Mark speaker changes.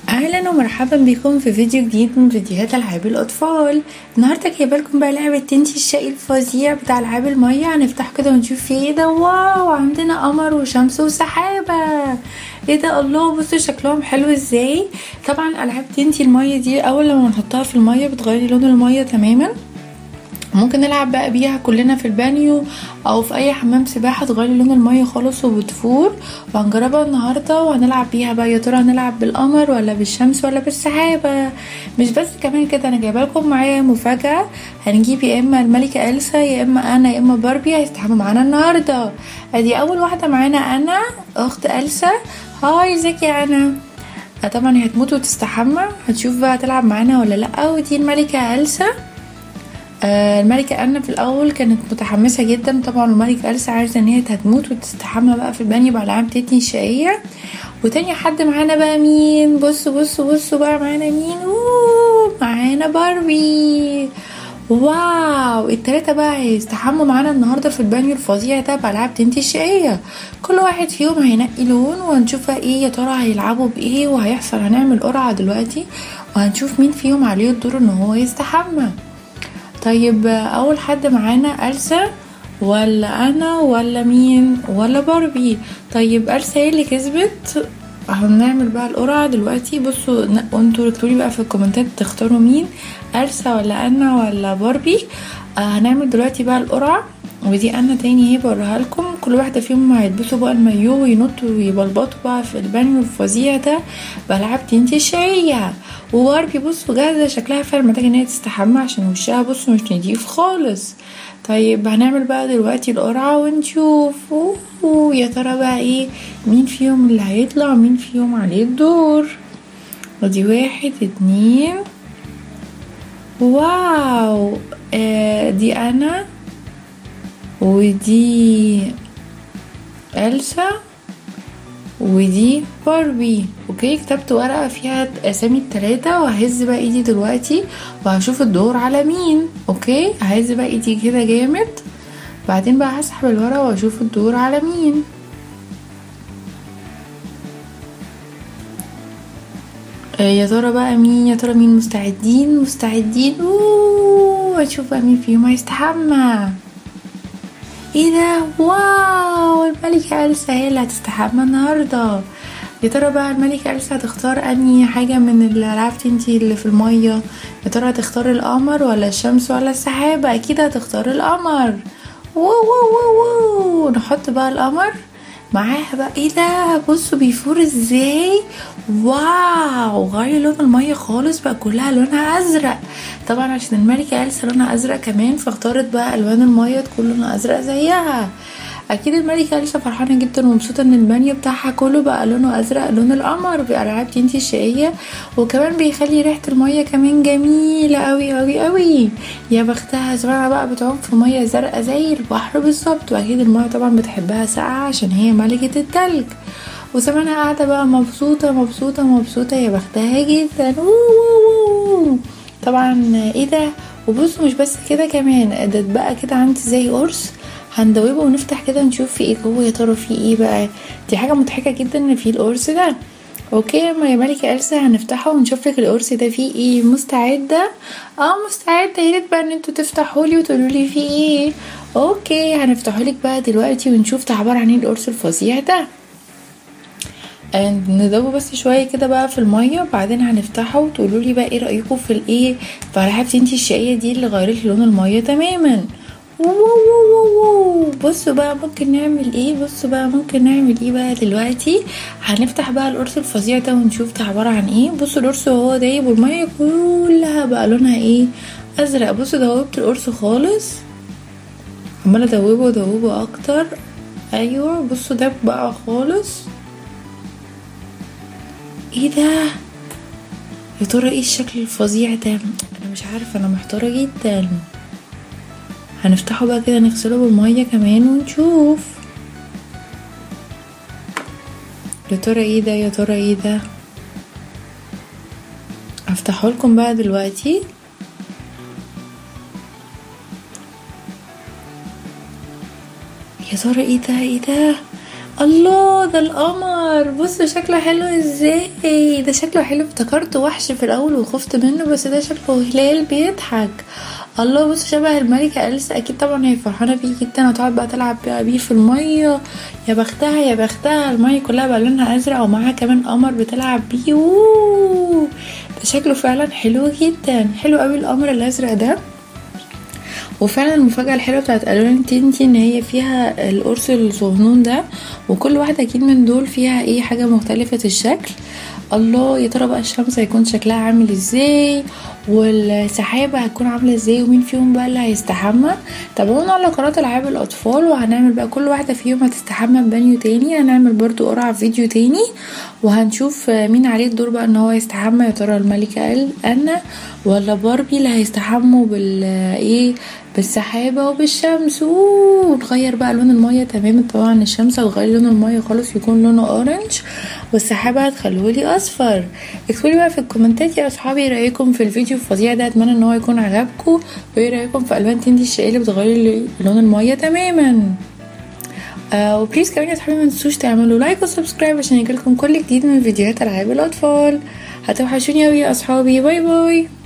Speaker 1: اهلا ومرحبا بكم في فيديو جديد من فيديوهات العاب الاطفال النهارده جايبه لكم بقى لعبه تنتي الشقي الفظيع بتاع العاب الميه هنفتح كده ونشوف فيه ايه ده واو عندنا قمر وشمس وسحابه ايه ده الله بصوا شكلهم حلو ازاي طبعا العاب تنتي الميه دي اول لما نحطها في الميه بتغيري لون الميه تماما ممكن نلعب بقى بيها كلنا في البانيو او في اي حمام سباحه تغيري لون الميه خالص وبتفور وهنجربها النهارده وهنلعب بيها بقى يا ترى هنلعب بالقمر ولا بالشمس ولا بالسحابه مش بس كمان كده انا جايبه لكم معايا مفاجاه هنجيب يا اما الملكه السا يا اما انا يا اما باربي هيستحموا معانا النهارده ادي اول واحده معانا انا اخت السا هاي ازيك يا انا طبعا هي هتموت وتستحمى هتشوف بقى هتلعب معانا ولا لا ودي الملكه السا آه الملكة أنا في الأول كانت متحمسة جدا طبعا الملكة ألسا عايزة إن هي هتموت وتستحمى بقى في البانيو بألعاب تيتني الشقية وتاني حد معانا بقى مين بصوا بصوا بصوا بقى معانا مين أوه معانا باربي واو التلاتة بقى هيستحموا معانا النهاردة في البانيو الفظيع ده بألعاب تنتي الشقية كل واحد فيهم هينقي لون وهنشوف بقى ايه يا ترى هيلعبوا بايه وهيحصل هنعمل قرعة دلوقتي وهنشوف مين فيهم عليه الدور ان هو يستحمى طيب اول حد معانا السا ولا انا ولا مين ولا باربي طيب السا هي اللي كسبت هنعمل بقى القرعة دلوقتي بصوا انتوا اكتبولي بقى في الكومنتات تختاروا مين السا ولا انا ولا باربي آه هنعمل دلوقتي بقى القرعة ودي انا تاني هي بوريها لكم كل واحده فيهم هيلبسوا بقى المايو وينطوا ويبلبطوا بقى في البانيو الفظيع ده بلعب تنتي الشقيه وباربي بصوا جاهزه شكلها فعلا محتاجه ان هي تستحمى عشان وشها بصوا مش نضيف خالص طيب هنعمل بقى دلوقتي القرعه ونشوف أوه يا ترى بقى ايه مين فيهم اللي هيطلع مين فيهم عليه الدور ودي واحد اتنين واو آه دي انا ودي ألسا ودي باربي اوكي كتبت ورقة فيها اسامي التلاتة وههز بقى ايدي دلوقتي وهشوف الدور على مين اوكي ههز بقى ايدي كده جامد بعدين بقى هسحب الورقة واشوف الدور على مين يا ترى بقى مين يا ترى مين مستعدين مستعدين اوه هنشوف بقى مين فيهم هيستحمى ايه ده واو الملكة ألسا هي اللي هتستحمى النهاردة يا ترى بقى الملكة ألسا هتختار أنهي حاجة من الألعاب تنتي اللي في المية يا ترى هتختار القمر ولا الشمس ولا السحابة أكيد هتختار القمر واو واو واو واو نحط بقى القمر معاها بقى ايه ده بصوا بيفور ازاي واو غير لون الميه خالص بقى كلها لونها ازرق طبعا عشان الملكه ألسا لونها ازرق كمان فاختارت بقى الوان الميه تكون لونها ازرق زيها اكيد الملكه ألسا فرحانه جدا ومبسوطه ان البانيو بتاعها كله بقى لونه ازرق لون القمر بألعاب تنتي الشقيه وكمان بيخلي ريحه الميه كمان جميله قوي قوي قوي يا بختها زرعه بقى بتعوم في ميه زرقاء زي البحر بالظبط واكيد الميه طبعا بتحبها ساقعه عشان هي ملكه التلج وزمانها قاعده بقى مبسوطه مبسوطه مبسوطه يا بختها جدا طبعا ايه ده وبصوا مش بس كده كمان ده بقى كده عندي زي قرص هندوبه ونفتح كده نشوف في ايه جوه يا ترى في ايه بقى دي حاجه مضحكه جدا ان في القرص ده اوكي ما يا ملكة ألسا هنفتحه ونشوف لك القرص ده فيه ايه مستعدة اه مستعدة يا ريت بقى ان انتوا تفتحوا لي وتقولوا لي فيه ايه اوكي هنفتحه لك بقى دلوقتي ونشوف ده عبارة عن ايه القرص الفظيع ده ندوبه بس شويه كده بقى في الميه وبعدين هنفتحه وتقولوا لي بقى ايه رايكم في الايه في العاب تنتي الشقيه دي اللي غيرت لون الميه تماما بصوا بقى ممكن نعمل ايه بصوا بقى ممكن نعمل ايه بقى دلوقتي هنفتح بقى القرص الفظيع ده ونشوف ده عباره عن ايه بصوا القرص وهو دايب والميه كلها بقى لونها ايه ازرق بصوا دوبت القرص خالص عماله ادوبه ادوبه اكتر ايوه بصوا داب بقى خالص ايه ده يا ترى ايه الشكل الفظيع ده انا مش عارفه انا محتاره جدا هنفتحه بقى كده نغسله بالميه كمان ونشوف يا ترى ايه ده يا ترى ايه ده هفتحه لكم بقى دلوقتي يا ترى ايه ده ايه ده الله ده القمر بصوا شكله حلو ازاي ده شكله حلو افتكرت وحش في الاول وخفت منه بس ده شكله هلال بيضحك الله بصوا شبه الملكة أليسا أكيد طبعا هي فرحانة بيه جدا وتقعد بقى تلعب بقى بيه في المية يا بختها يا بختها المية كلها بقى لونها أزرق ومعاها كمان قمر بتلعب بيه أوه ده شكله فعلا حلو جدا حلو قوي القمر الأزرق ده وفعلا المفاجأة الحلوة بتاعت ألوان تنتي ان هي فيها القرص الصغنون ده وكل واحدة اكيد من دول فيها ايه حاجة مختلفة الشكل الله يا ترى بقى الشمس هيكون شكلها عامل ازاي والسحابة هتكون عاملة ازاي ومين فيهم بقى اللي هيستحمى تابعونا على قناة العاب الاطفال وهنعمل بقى كل واحدة فيهم هتستحمى ببانيو تاني هنعمل برضو قرعة فيديو تاني وهنشوف مين عليه الدور بقى ان هو يستحمى يا ترى الملكة انا ولا باربي اللي هيستحموا بال ايه بالسحابة وبالشمس ونغير بقى لون المية تماما طبعا الشمس هتغير لون المية خالص يكون لونه اورنج والسحابة هتخلولي اصفر اكتبولي بقى في الكومنتات يا اصحابي رايكم في الفيديو الفظيع ده اتمنى ان هو يكون عجبكم وايه رايكم في الوان تندي الشقية اللي بتغير لون المية تماما آه وبليز كمان يا صحابي ما تنسوش تعملوا لايك وسبسكرايب عشان يجيلكم كل جديد من فيديوهات العاب الاطفال هتوحشوني اوي يا اصحابي باي باي